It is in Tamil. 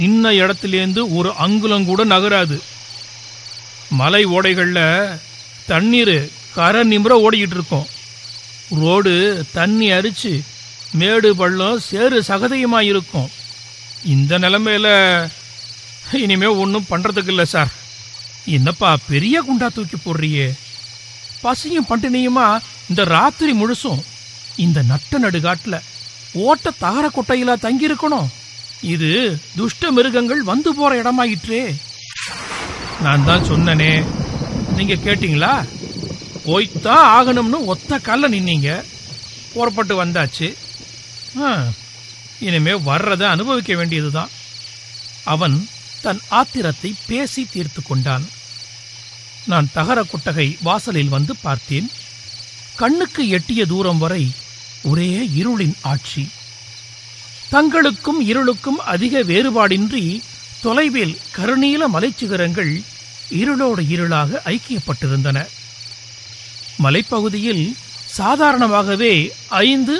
இன்ன இடத்துலேருந்து ஒரு அங்குலம் கூட நகராது மலை ஓடைகள்ல தண்ணீர் கரை நிமிர ஓடிக்கிட்டு இருக்கும் ரோடு தண்ணி அரிச்சு மேடு பள்ளம் சேறு சகதியுமா இருக்கும் இந்த நிலைமையில இனிமே ஒன்றும் பண்றதுக்கு இல்லை சார் என்னப்பா பெரிய குண்டா தூக்கி போடுறியே பசியும் பட்டினியுமா இந்த ராத்திரி முழுசும் இந்த நட்ட நடுகாட்டுல ஓட்ட தகர கொட்டையில தங்கி இருக்கணும் இது துஷ்ட மிருகங்கள் வந்து போற இடமாயிற்றே நான் தான் சொன்னனே நீங்க கேட்டீங்களா போய்த்தான் ஆகணும்னு ஒத்த கால்ல நின்னீங்க புறப்பட்டு வந்தாச்சு ஆ, இனிமே வர்றதை அனுபவிக்க வேண்டியதுதான் அவன் தன் ஆத்திரத்தை பேசி தீர்த்து கொண்டான் நான் தகர குட்டகை வாசலில் வந்து பார்த்தேன் கண்ணுக்கு எட்டிய தூரம் வரை ஒரே இருளின் ஆட்சி தங்களுக்கும் இருளுக்கும் அதிக வேறுபாடின்றி தொலைவில் கருநீல மலைச்சிகரங்கள் இருளோடு இருளாக ஐக்கியப்பட்டிருந்தன மலைப்பகுதியில் சாதாரணமாகவே ஐந்து